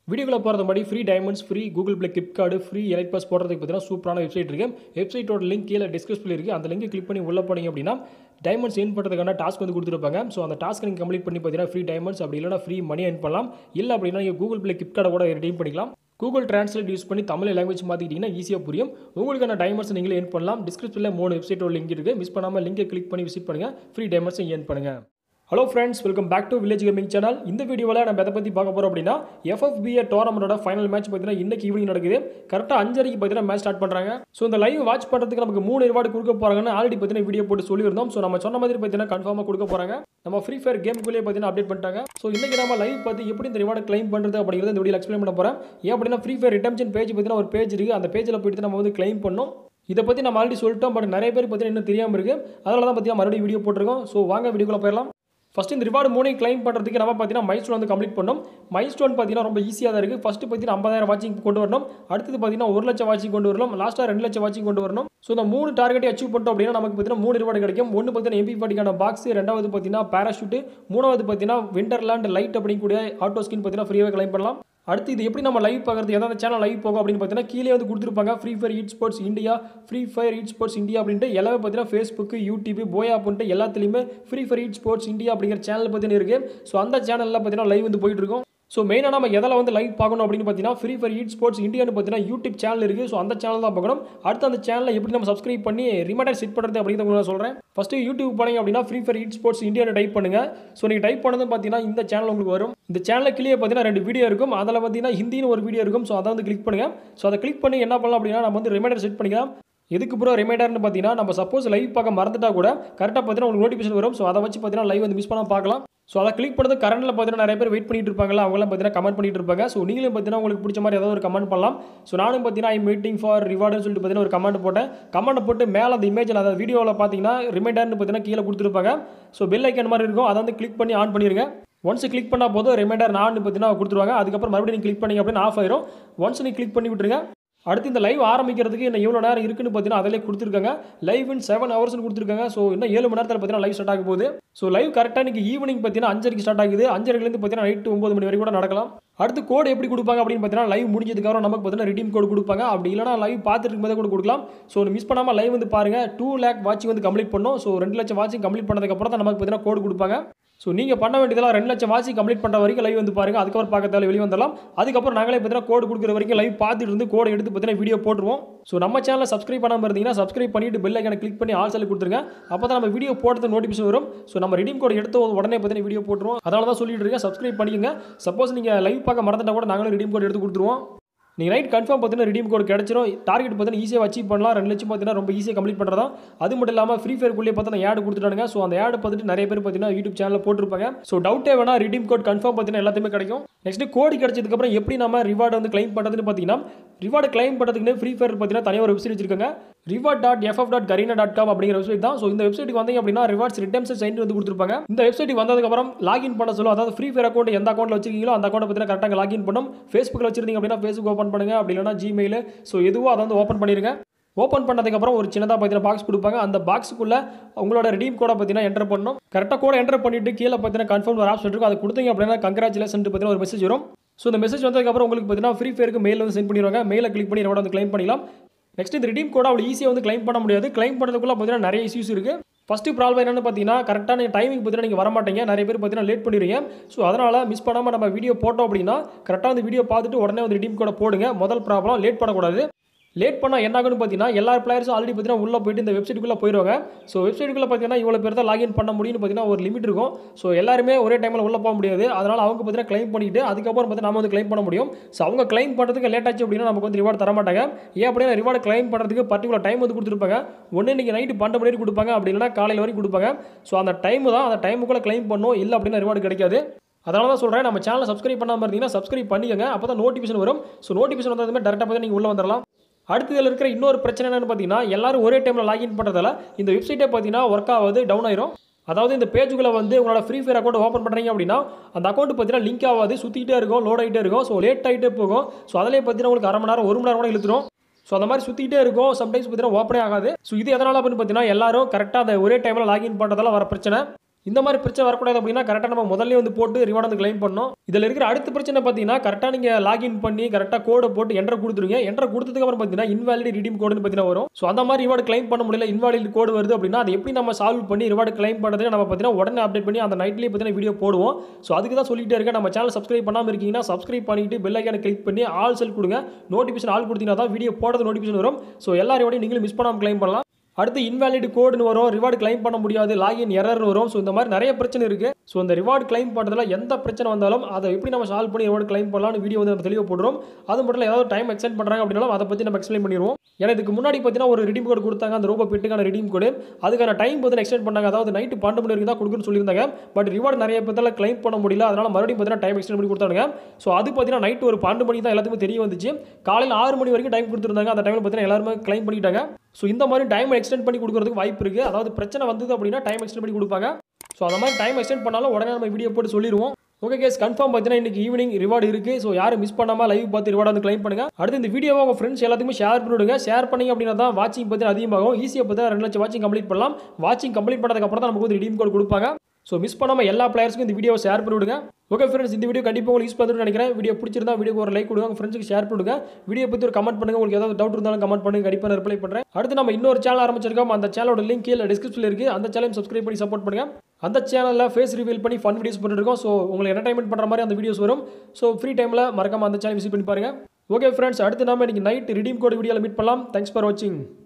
வீடியோக்குள்ள போகிறது மாதிரி free diamonds free Google Play gift card free elite pass போடுறதுக்கு பார்த்தீங்கன்னா சூப்பரான வெப்சைட் இருக்குது வெப்சைட்டோட லிங்க் கீழே டிஸ்கிரிப்ஷனில் இருக்குது அந்த லிங்க் கிளிக் பண்ணி உள்ள போனீங்க அப்படின்னா டைமண்ட்ஸ் ஏர்ன் பண்ணுறதுக்கான டாஸ்க் வந்து கொடுத்துருப்பாங்க ஸோ அந்த டாஸ்க் நீங்கள் கம்ப்ளீட் பண்ணி பார்த்தீங்கன்னா ஃப்ரீ டைமண்ட்ஸ் அப்படி இல்லைனா ஃப்ரீ மணி ஏர்ன் பண்ணலாம் இல்லை அப்படின்னா நீங்கள் கூகுள் ப்ளே கிப் கார்டை கூட ரெடீம் பண்ணிக்கலாம் கூகுள் டிரான்ஸ்லேட் யூஸ் பண்ணி தமிழ் லாங்குவேஜ் மாற்றிக்கிட்டிங்கன்னா ஈஸியாக புரியும் உங்களுக்கான டைமண்ட்ஸ் நீங்களே ஏர்ன் பண்ணலாம் டிஸ்கிரிப்ஷனில் மூணு வெப்சைட்டோட லிங்க் இருக்குது மிஸ் பண்ணாமல் லிங்கை கிளிக் பண்ணி விசிட் பண்ணுங்கள் ஃப்ரீ டைமண்ட்ஸை ஏர்ன் பண்ணுங்கள் hello friends welcome back to village gaming channel இந்த வீடியோவில் நம்ம எதை பற்றி பார்க்க போகிறோம் அப்படின்னா எஃப்எஃபிஏ டோர்னமெண்டோட ஃபைனல் மேட்ச் பார்த்தீங்கன்னா இன்னைக்கு ஈவினிங் நடக்குது கரெக்டாக அஞ்சரைக்கு பார்த்தீங்கன்னா மேட்ச் ஸ்டார்ட் பண்ணுறாங்க ஸோ இந்த லைவ் வாட்ச் பண்ணுறதுக்கு நமக்கு மூணு ரிவார்டு கொடுக்க போகிறாங்கன்னு ஆல்ரெடி பார்த்தீங்கன்னா வீடியோ போட்டு சொல்லியிருந்தோம் ஸோ நம்ம சொன்ன மாதிரி பார்த்தீங்கன்னா கன்ஃபார்மாக கொடுக்க போகிறாங்க நம்ம ஃப்ரீ ஃபயர் கேமுக்குள்ளேயே பார்த்தீங்கன்னா அப்டேட் பண்ணிட்டாங்க ஸோ இன்னைக்கு நம்ம லைவ் பார்த்து எப்படி இந்த ரிவார்டு கிளைம் பண்ணுறது அப்படிங்கிறது இந்த வீடியோ எக்ஸ்பிளைன் பண்ண போகிறேன் ஏன் அப்படின்னா ஃப்ரீ ஃபயர் ரிட்டம்ஷன் பேஜ் பார்த்தீங்கன்னா ஒரு பேஜ் இருக்குது அந்த பேஜில் போயிட்டு நம்ம வந்து கிளைம் பண்ணோம் இதை பற்றி நம்ம ஆல்ரெடி சொல்லிட்டோம் பட் நிறைய பேர் பார்த்தீங்கன்னா இன்னும் தெரியாமல் இருக்குது அதனால தான் பார்த்தீங்கன்னா மறுபடியும் வீடியோ போட்டிருக்கோம் ஸோ வாங்க வீடியோக்குள்ள போயிடலாம் ஃபஸ்ட் இந்த ரிவார்டு மூணையும் கிளைம் பண்ணுறதுக்கு நம்ம பார்த்தீங்கன்னா மைல் ஸ்டோன் வந்து கம்ப்ளீட் பண்ணோம் மைல் ஸ்டோன் பார்த்தீங்கன்னா ரொம்ப ஈஸியாக தான் இருக்குது ஃபஸ்ட்டு பார்த்தீங்கன்னா ஐம்பதாயிரம் வாட்சிங் கொண்டு வரணும் அடுத்தது பார்த்தீங்கன்னா ஒரு லட்சம் வாட்சிங் கொண்டு வரணும் லாஸ்ட்டாக ரெண்டு லட்சம் வாட்சிங் கொண்டு வரணும் ஸோ இந்த மூணு டார்கெட்டை அச்சீவ் பண்ணிட்டோம் அப்படின்னா நமக்கு பார்த்தீங்கன்னா மூணு ரிவார்டு கிடைக்கும் ஒன்று பார்த்தீங்கன்னா எம்பி பாட்டிக்கான பாக்ஸ் ரெண்டாவது பார்த்தீங்கன்னா பேராஷூட்டு மூணாவது பார்த்தீங்கன்னா விண்டர்லேண்ட் லைட் அப்படிங்கக்கூடிய ஆட்டோ ஸ்கின் பார்த்தீங்கன்னா ஃப்ரீயாக கிளைம் பண்ணலாம் அடுத்து இது எப்படி நம்ம லைவ் பார்க்குறது எந்தெந்த சேனல் லைவ் போகும் அப்படின்னு பார்த்தீங்கன்னா கீழே வந்து கொடுத்துருப்பாங்க Free Fire esports India Free Fire esports India அப்படின்ட்டு எல்லாமே பார்த்தீங்கன்னா ஃபேஸ்புக் யூடியூப் போயா அப்படின்ட்டு எல்லாத்துலேயுமே Free Fire esports India அப்படிங்கிற சேனல் பார்த்தீங்கன்னா இருக்குது ஸோ அந்த சேனலில் பார்த்தீங்கன்னா லைவ் வந்து போயிட்டு இருக்கும் ஸோ மெயினாக நம்ம எதில் வந்து லைவ் பார்க்கணும் அப்படின்னு பார்த்தீங்கன்னா ஃப்ரீ ஃபயர் ஈட் ஸ்போர்ட்ஸ் இந்தியான்னு பார்த்தீங்கன்னா யூடியூப் சேனல் இருக்குது ஸோ அந்த சேனல் தான் பார்க்கணும் அடுத்து அந்த சேனலை எப்படி நம்ம சப்ஸ்கிரைப் பண்ணி ரிமைண்டர் செட் பண்ணுறது அப்படிங்கிறத நான் சொல்கிறேன் ஃபஸ்ட்டு யூடியூப் போனீங்க அப்படின்னா ஃப்ரீ ஃபயர் ஈட் ஸ்போர்ட்ஸ் இந்தியான்னு டைப் பண்ணுங்கள் ஸோ நீங்கள் டைப் பண்ணது பார்த்தீங்கன்னா இந்த சேனல் உங்களுக்கு வரும் இந்த சேனலில் கிளியே பார்த்தீங்கன்னா ரெண்டு வீடியோ இருக்கும் அதில் பார்த்தீங்கன்னா ஹிந்தின்னு ஒரு வீடியோ இருக்கும் ஸோ அதை வந்து கிளிக் பண்ணுங்கள் ஸோ அதை கிளிக் பண்ணி என்ன பண்ணலாம் அப்படின்னா நம்ம வந்து ரிமைண்டர் செட் பண்ணிக்கலாம் எதுக்கு ப்ரோ ரிமைண்டர்னு பார்த்தீங்கன்னா நம்ம சப்போஸ் லைவ் பார்க்க மறந்துட்டா கூட கரெக்டாக பார்த்தீங்கன்னா உங்களுக்கு நோட்டிஃபிகேஷன் வரும் ஸோ அதை வச்சு பார்த்தீங்கன்னா லைவ் வந்து மிஸ் பண்ணால் பார்க்கலாம் ஸோ அதை கிளிக் பண்ணது கரண்டில் பார்த்தீங்கன்னா நிறைய பேர் வெயிட் பண்ணிட்டு இருப்பாங்களா அவங்களாம் பார்த்தீங்கன்னா கமெண்ட் பண்ணிட்டு இருப்பாங்க ஸோ நீங்களும் பார்த்தீங்கன்னா உங்களுக்கு பிடிச்ச மாதிரி ஏதாவது ஒரு கமெண்ட் பண்ணலாம் ஸோ நானும் பார்த்தீங்கன்னா ஐ மீட்டிங் ஃபார் ரிவார்டுன்னு சொல்லிட்டு பார்த்தீங்கன்னா ஒரு கமெண்ட் போட்டேன் கமெண்ட் போட்டு மேலே அந்த இமேஜில் அதாவது வீடியோவில் பார்த்தீங்கன்னா ரிமைண்டர்னு பார்த்தீங்கன்னா கீழே கொடுத்துருப்பாங்க ஸோ பெல் ஐக்கன் மாதிரி இருக்கும் அதை வந்து கிளிக் பண்ணி ஆன் பண்ணிடுங்க ஒன்ஸ் கிளிக் பண்ணால் போதும் ரிமைண்டர் நான் பார்த்தீங்கன்னா கொடுத்துருவாங்க அதுக்கப்புறம் மறுபடியும் நீங்கள் கிளிக் பண்ணிங்க அப்படின்னு ஆஃப் ஆயிரும் ஒன்ஸ் நீங்கள் கிளிக் பண்ணி விட்டுருங்க அடுத்து இந்த லைவ் ஆரம்பிக்கிறதுக்கு இன்னும் எவ்வளோ நேரம் இருக்குன்னு பார்த்தீங்கன்னா அதிலே கொடுத்துருக்காங்க லைவ் இன் செவன் ஹவர்ஸ்னு கொடுத்துருக்காங்க ஸோ இன்னும் ஏழு மணி நேரத்தில் பார்த்தீங்கன்னா லைவ் ஸ்டார்ட் ஆக போகுது ஸோ லைவ் கரெக்டாக இன்னைக்கு ஈவினிங் பார்த்தீங்கன்னா அஞ்சரைக்கு ஸ்டார்ட் ஆகுது அஞ்சரைலேருந்து பார்த்தீங்கன்னா நைட்டு ஒம்பது மணி வரைக்கும் கூட நடக்கலாம் அடுத்து கோடு எப்படி கொடுப்பாங்க அப்படின்னு பார்த்தீங்கன்னா லைவ் முடிஞ்சதுக்கப்புறம் நமக்கு பார்த்தீங்கன்னா ரிடீம் கோடு கொடுப்பாங்க அப்படி இல்லைனா லைவ் பார்த்துட்டு இருக்கும்போதே கூட கொடுக்கலாம் ஸோ மிஸ் பண்ணாமல் லைவ் வந்து பாருங்கள் டூ லேக் வாட்சிங் வந்து கம்ப்ளீட் பண்ணோம் ஸோ ரெண்டு லட்சம் வாட்சிங் கம்ப்ளீட் பண்ணதுக்கப்புறம் தான் நமக்கு பார்த்தீங்கன்னா கோடு கொடுப்பாங்க ஸோ நீங்கள் பண்ண வேண்டியதெல்லாம் ரெண்டு லட்சம் வாட்சிங் கம்ப்ளீட் பண்ணுற வரைக்கும் லைவ் வந்து பாருங்கள் அதுக்கப்புறம் பார்க்க தேவை வெளியே வந்துடலாம் அதுக்கப்புறம் நாங்களே பார்த்தீங்கன்னா கோடு கொடுக்குற வரைக்கும் லைவ் பார்த்துட்டு இருந்து கோடை எடுத்து பார்த்தீங்கன்னா வீடியோ போட்டுருவோம் ஸோ நம்ம சேனலில் சப்ஸ்கிரைப் பண்ணாமல் இருந்தீங்கன்னா சப்ஸ்கிரைப் பண்ணிட்டு பெல் ஐக்கனை கிளிக் பண்ணி ஆல் செலக்ட் கொடுத்துருங்க அப்போ தான் நம்ம வீடியோ போடுறது நோட்டிஃபிகேஷன் வரும் ஸோ நம்ம ரிடீம் கோட் எடுத்து உடனே பார்த்தீங்கன்னா வீடியோ போட்டுருவோம் அதனால தான் சொல்லிட்டு இருக்கேன் சப்ஸ்கிரைப் பண்ணிக்கோங்க சப்போஸ் நீங்கள் லைவ் பார்க்க மறந்துட்டா கூட நாங்களும் ரிடீம் கோட் எடுத்து கொடுத்துருவோம் நீங்கள் நைட் கன்ஃபார்ம் பார்த்தீங்கன்னா ரிடீம் கோட் கிடச்சிரும் டார்கெட் பார்த்தீங்கன்னா ஈஸியாக அச்சீவ் பண்ணலாம் ரெண்டு லட்சம் பார்த்தீங்கன்னா ரொம்ப ஈஸியாக கம்ப்ளீட் பண்ணுறதா அது மட்டும் இல்லாமல் ஃப்ரீ ஃபயர்க்குள்ளே பார்த்தீங்கன்னா ஆட் கொடுத்துட்டாங்க ஸோ அந்த ஆட் பார்த்துட்டு நிறைய பேர் பார்த்தீங்கன்னா யூடியூப் சேனலில் போட்டிருப்பாங்க ஸோ டவுட்டே வேணா ரிடீம் கோட் கன்ஃபார்ம் பார்த்தீங்கன்னா எல்லாத்தையுமே கிடைக்கும் நெக்ஸ்ட் கோடி கிடச்சதுக்கப்புறம் எப்படி நம்ம ரிவார்டு வந்து கிளைம் பண்ணுறதுன்னு பார்த்தீங்கன்னா ரிவார்டு கிளைம் பண்ணுறதுக்குன்னு ஃப்ரீ ஃபயர் பார்த்தீங்கன்னா தனியாக ஒரு வெப்சைட் வச்சிருக்காங்க reward dot FF dot Garena dot com அப்படிங்கிற வெப்சைட் தான் ஸோ இந்த வெப்சைட்டுக்கு வந்தீங்க அப்படின்னா ரிவார்ட்ஸ் ரிட்டர்ன்ஸ் சைன் வந்து கொடுத்துருப்பாங்க இந்த வெப்சைட்டுக்கு வந்ததுக்கப்புறம் லாகின் பண்ண சொல்லும் அதாவது ஃப்ரீ ஃபயர் அக்கௌண்ட் எந்த அக்கௌண்ட்டில் வச்சிருக்கீங்களோ அந்த அக்கௌண்ட் பார்த்தீங்கன்னா கரெக்டாக லாகின் பண்ணும் ஃபேஸ்புக்கில் வச்சிருந்தீங்க அப்படின்னா ஃபேஸ்புக் ஓப்பன் பண்ணுங்க அப்படி இல்லைனா ஜிமெயில் ஸோ எதுவோ அதை வந்து ஓப்பன் பண்ணிருங்க ஓப்பன் பண்ணதுக்கப்புறம் ஒரு சின்னதாக பார்த்தீங்கன்னா பாக்ஸ் கொடுப்பாங்க அந்த பாக்ஸுக்குள்ளே உங்களோட ரெடீம் கோடை பார்த்தீங்கன்னா என்டர் பண்ணணும் கரெக்டாக கோடை என்டர் பண்ணிட்டு கீழே பார்த்தீங்கன்னா கன்ஃபார்ம் ஒரு ஆப்ஷன் இருக்கும் அதை கொடுத்தீங்க அப்படின்னா கங்க்ராச்சுலேஷன் பார்த்தீங்கன்னா ஒரு மெசேஜ் வரும் ஸோ இந்த மெசேஜ் வந்ததுக்கப்புறம் உங்களுக்கு பார்த்தீங்கன்னா ஃப்ரீ ஃபயருக்கு மெயில் வந்து சென்ட் பண்ணிடுவாங்க மெயிலை கிளிக் பண்ணி வந்து கிளைம் பண்ணிக்கலாம் நெக்ஸ்ட் இந்த ரிடீம் கோட அவ்வளோ ஈஸியாக வந்து கிளைம் பண்ண முடியாது கிளைம் பண்ணுறதுக்குள்ள பார்த்தீங்கன்னா நிறைய இஷ்யூஸ் இருக்குது ஃபஸ்ட்டு ப்ராப்ளம் என்னென்னு பார்த்தீங்கன்னா கரெக்டான டைமிங் பார்த்தீங்கன்னா நீங்கள் வர மாட்டீங்க நிறைய பேர் பார்த்தீங்கன்னா லேட் பண்ணிடுவீங்க ஸோ அதனால் மிஸ் பண்ணாமல் நம்ம வீடியோ போட்டோம் அப்படின்னா கரெக்டாக அந்த வீடியோ பார்த்துட்டு உடனே வந்து ரிடீம் கோட போடுங்க முதல் ப்ராப்ளம் லேட் பண்ணக்கூடாது லேட் பண்ணால் என்ன ஆகும்னு பார்த்தீங்கன்னா எல்லா பிளேயர்ஸும் ஆல்ரெடி பார்த்தீங்கன்னா உள்ளே போயிட்டு இந்த வெப்சைட்டுக்குள்ளே போயிடுவாங்க ஸோ வெப்சைட்டுக்குள்ளே பார்த்தீங்கன்னா இவ்வளோ பேர் தான் லாகின் பண்ண முடியும்னு பார்த்தீங்கன்னா ஒரு லிமிட் இருக்கும் ஸோ எல்லாருமே ஒரே டைமில் உள்ளே போக முடியாது அதனால் அவங்க பார்த்தீங்கன்னா க்ளைம் பண்ணிட்டு அதுக்கப்புறம் பார்த்தீங்கன்னா நம்ம வந்து க்ளைம் பண்ண முடியும் ஸோ அவங்க க்ளைம் பண்ணுறதுக்கு லேட் ஆச்சு அப்படின்னா நமக்கு வந்து ரிவார்டு தர மாட்டாங்க ஏன் அப்படின்னா ரிவார்டு க்ளைம் பண்ணுறதுக்கு பர்டிகுலர் டைம் வந்து கொடுத்துருப்பாங்க ஒன்று இன்றைக்கி நைட்டு பன்னெண்டு மணி கொடுப்பாங்க அப்படி இல்லைனா காலையில் வரைக்கும் கொடுப்பாங்க ஸோ அந்த டைம் தான் அந்த டைமுக்குள்ளே க்ளைம் பண்ணணும் இல்லை அப்படின்னா ரிவார்டு கிடைக்காது அதனால தான் சொல்கிறேன் நம்ம சேனலை சப்ஸ்கிரைப் பண்ணாமல் இருந்தீங்கன்னா சப்ஸ்கிரைப் பண்ணிக்கோங்க அப்போ தான் நோட்டிஃபிகேஷன் வரும் ஸோ நோட்டிஃபிகேஷன் வந்ததுமே டேரெக்டாக பார்த்து நீங்கள் உள்ளே வந்துடலாம் அடுத்து இதில் இருக்கிற இன்னொரு பிரச்சனை என்னன்னு பார்த்தீங்கன்னா எல்லாரும் ஒரே டைமில் லாகின் பண்ணுறதால இந்த வெப்சைட்டே பார்த்தீங்கன்னா ஒர்க் ஆகாது டவுன் ஆயிரும் அதாவது இந்த பேஜுக்குள்ளே வந்து உங்களோட ஃப்ரீ ஃபயர் அக்கௌண்ட் ஓப்பன் பண்ணுறீங்க அப்படின்னா அந்த அக்கௌண்ட் பார்த்தீங்கன்னா லிங்க் ஆகாது சுற்றிக்கிட்டே இருக்கும் லோட் ஆகிட்டே இருக்கும் ஸோ லேட் ஆகிட்டே போகும் ஸோ அதிலே பார்த்தீங்கன்னா உங்களுக்கு அரை மணி நேரம் ஒரு மணி நேரம் கூட இழுத்துரும் ஸோ அந்த மாதிரி சுற்றிக்கிட்டே இருக்கும் சம்டைம்ஸ் பார்த்தீங்கன்னா ஓப்பனே ஆகாது ஸோ இது எதனால் அப்படின்னு பார்த்தீங்கன்னா எல்லாரும் கரெக்டாக அந்த ஒரே டைமில் லாகின் பண்ணுறதால வர பிரச்சனை இந்த மாதிரி பிரச்சனை வரக்கூடாது அப்படின்னா கரெக்டாக நம்ம முதல்ல வந்து போட்டு ரிவார்டு வந்து கிளைம் பண்ணோம் இதில் இருக்கிற அடுத்த பிரச்சனை பார்த்தீங்கன்னா கரெக்டாக நீங்கள் லாகின் பண்ணி கரெக்டாக கோடை போட்டு என்ட்ரு கொடுத்துருங்க என்ட்ரு கொடுத்ததுக்கு அப்புறம் பார்த்தீங்கன்னா இன்வாலிட் ரிடீம் கோடுன்னு பார்த்தீங்கன்னா வரும் ஸோ அந்த மாதிரி ரிவார்டு கிளைம் பண்ண முடியல இன்வாலிட் கோடு வருது அப்படின்னா அதை எப்படி நம்ம சால்வ் பண்ணி ரிவார்டு கிளைம் பண்ணுறதுக்கு நம்ம பார்த்தீங்கன்னா உடனே அப்டேட் பண்ணி அந்த நைட்லேயே பார்த்தீங்கன்னா வீடியோ போடுவோம் ஸோ அதுக்கு தான் சொல்லிட்டே இருக்கேன் நம்ம சேனல் சப்ஸ்கிரைப் பண்ணாமல் இருக்கீங்கன்னா சப்ஸ்கிரைப் பண்ணிட்டு பெல் ஐக்கான கிளிக் பண்ணி ஆல் செல் கொடுங்க நோட்டிஃபிகேஷன் ஆல் கொடுத்தீங்கன்னா தான் வீடியோ போடுறது நோட்டிஃபிகேஷன் வரும் ஸோ எல்லா ரிவார்டையும் நீங்களும் மிஸ் பண்ணாமல் கிளைம் பண்ணலாம் அடுத்து இன்வாலிட் கோடுன்னு வரும் ரிவார்டு கிளைம் பண்ண முடியாது லாகின் எரர்னு வரும் ஸோ இந்த மாதிரி நிறைய பிரச்சனை இருக்குது ஸோ இந்த ரிவார்டு கிளைம் பண்ணுறதுல எந்த பிரச்சனை வந்தாலும் அதை எப்படி நம்ம சால்வ் பண்ணி ரிவார்டு கிளைம் பண்ணலாம்னு வீடியோ வந்து நம்ம தெளிவாக போடுறோம் அது மட்டும் இல்லை ஏதாவது டைம் எக்ஸ்டெண்ட் பண்ணுறாங்க அப்படின்னாலும் அதை பற்றி நம்ம எக்ஸ்பிளைன் பண்ணிடுவோம் ஏன்னா இதுக்கு முன்னாடி பார்த்தீங்கன்னா ஒரு ரிடீம் கோடு கொடுத்தாங்க அந்த ரோபோ பெட்டுக்கான ரிடீம் கோடு அதுக்கான டைம் பார்த்தீங்கன்னா எக்ஸ்டெண்ட் பண்ணாங்க அதாவது நைட்டு பன்னெண்டு மணி வரைக்கும் தான் கொடுக்குன்னு சொல்லியிருந்தாங்க பட் ரிவார்டு நிறைய பேர்த்தால கிளைம் பண்ண முடியல அதனால மறுபடியும் பார்த்தீங்கன்னா டைம் எக்ஸ்டெண்ட் பண்ணி கொடுத்தாங்க ஸோ அது பார்த்தீங்கன்னா நைட் ஒரு பன்னெண்டு மணி தான் எல்லாத்துக்குமே தெரிய வந்துச்சு காலையில் ஆறு மணி வரைக்கும் டைம் கொடுத்துருந்தாங்க அந்த டைமில் பார்த்தீங்கன்னா எல்லாருமே கிளைம் பண்ணிட்டாங்க ஸோ இந்த மாதிரி டைம் எக்ஸ்டெண்ட் பண்ணி கொடுக்குறதுக்கு வாய்ப்பு இருக்குது அதாவது பிரச்சனை வந்தது அப்படின்னா டைம் எக்ஸ்டெண்ட் பண்ணி கொடுப்பாங்க ஸோ அந்த மாதிரி டைம் எக்ஸ்டெண்ட் பண்ணாலும் உடனே நம்ம வீடியோ போட்டு சொல்லிடுவோம் ஓகே கேஸ் கன்ஃபார்ம் பார்த்தீங்கன்னா இன்னைக்கு ஈவினிங் ரிவார்டு இருக்குது ஸோ யாரும் மிஸ் பண்ணாமல் லைவ் பார்த்து ரிவார்டு வந்து கிளைம் பண்ணுங்க அடுத்து இந்த வீடியோவை உங்கள் ஃப்ரெண்ட்ஸ் எல்லாத்துக்குமே ஷேர் பண்ணிவிடுங்க ஷேர் பண்ணீங்க அப்படின்னா தான் வாட்சிங் பார்த்தீங்கன்னா அதிகமாகும் ஈஸியாக பார்த்தீங்கன்னா ரெண்டு லட்சம் வாட்சிங் கம்ப்ளீட் பண்ணலாம் வாட்சிங் கம்ப்ளீட் பண்ணதுக்கப்புறம் தான் நமக்கு வந்து ரிடீம் கோட் கொடுப்பாங்க ஸோ மிஸ் பண்ணாமல் எல்லா பிளேயர்ஸ்க்கும் இந்த வீடியோவை ஷேர் பண்ணிவிடுங்க ஓகே ஃப்ரெண்ட்ஸ் இந்த வீடியோ கண்டிப்பாக உங்களுக்கு யூஸ் பண்ணுன்னு நினைக்கிறேன் வீடியோ பிடிச்சிருந்தா வீடியோக்கு ஒரு லைக் கொடுங்க உங்கள் ஃப்ரெண்ட்ஸுக்கு ஷேர் பண்ணுங்க வீடியோ பற்றி ஒரு கமெண்ட் பண்ணுங்க உங்களுக்கு ஏதாவது டவுட் இருந்தாலும் கமெண்ட் பண்ணுங்க கண்டிப்பாக நான் ரிப்ளை பண்ணுறேன் அடுத்து நம்ம இன்னொரு சேனல் ஆரம்பிச்சிருக்கோம் அந்த சேனலோட லிங்க் கீழே டிஸ்கிரிப்ஷனில் இருக்குது அந்த சேனலையும் சப்ஸ்கிரைப் பண்ணி சப்போர்ட் பண்ணுங்க அந்த சேனலில் ஃபேஸ் ரிவீல் பண்ணி ஃபன் வீடியோஸ் பண்ணிருக்கோம் ஸோ உங்களுக்கு என்டர்டைன்மெண்ட் பண்ணுற மாதிரி அந்த வீடியோஸ் வரும் ஸோ ஃப்ரீ டைமில் மறக்காம அந்த சேனல் விசிட் பண்ணி பாருங்க ஓகே ஃப்ரெண்ட்ஸ் அடுத்து நாம இன்னைக்கு நைட் ரிடீம் கோட் வீடியோவில் மீட் பண்ணலாம் தேங்க்ஸ் ஃபார் வாட்சிங்